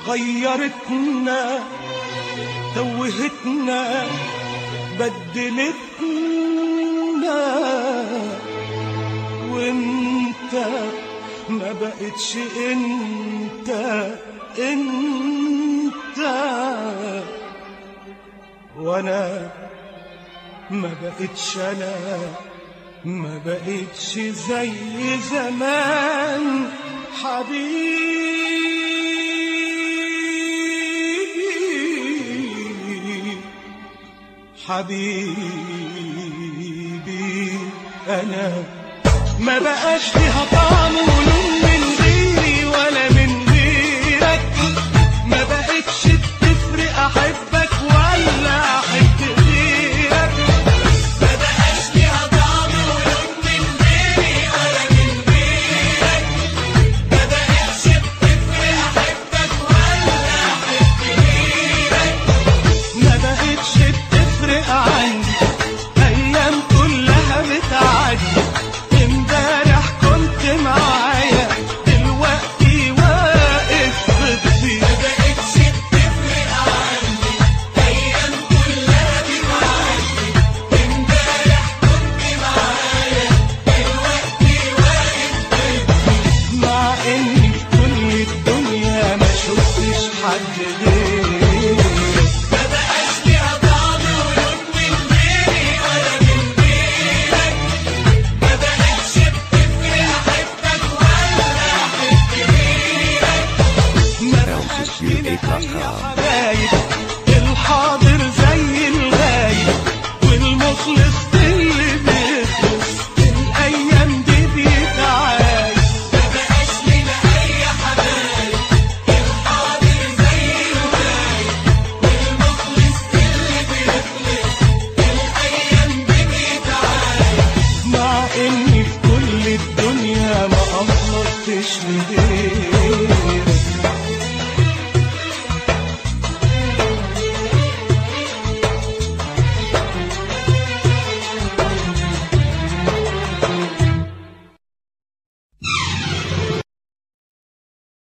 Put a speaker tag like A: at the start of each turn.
A: غيرتنا توهتنا بدلتنا وانت ما بقتش انت انت وانا ما بقتش انا ما بقتش زي زمان حبيبي حبيبي انا ما بقاش ليها طعم ولون من غيري ولا من غيرك ما بقتش تفرق احبك ولا احب غيرك ما بقاش ليها طعم ولون من غيري ولا من غيرك ما بقتش تفرق احبك ولا احب غيرك ما بقتش بتفرق عندي ايام كلها بتعدي امبارح كنت معايا دلوقتي واقف ضدي ما بقتش بتفرق عندي ايام كلها بتعدي امبارح كنت معايا دلوقتي واقف ضدي مع اني في كل الدنيا ما شفتش حد غيرك ما بقاش ليها طعم ولون من غيري ولا من غيرك ما بقتش بتفرق احبك ولا احب غيرك ما بقاش لنا اي حبايب الحاضر زي الغايب والمخلص اللي بيخلص الايام دي بيتعايب ما بقاش لنا اي حبايب الحاضر زي الغايب والمخلص اللي بيخلص الايام دي بيتعايب مع اني في كل الدنيا ما اخلصتش لغيرك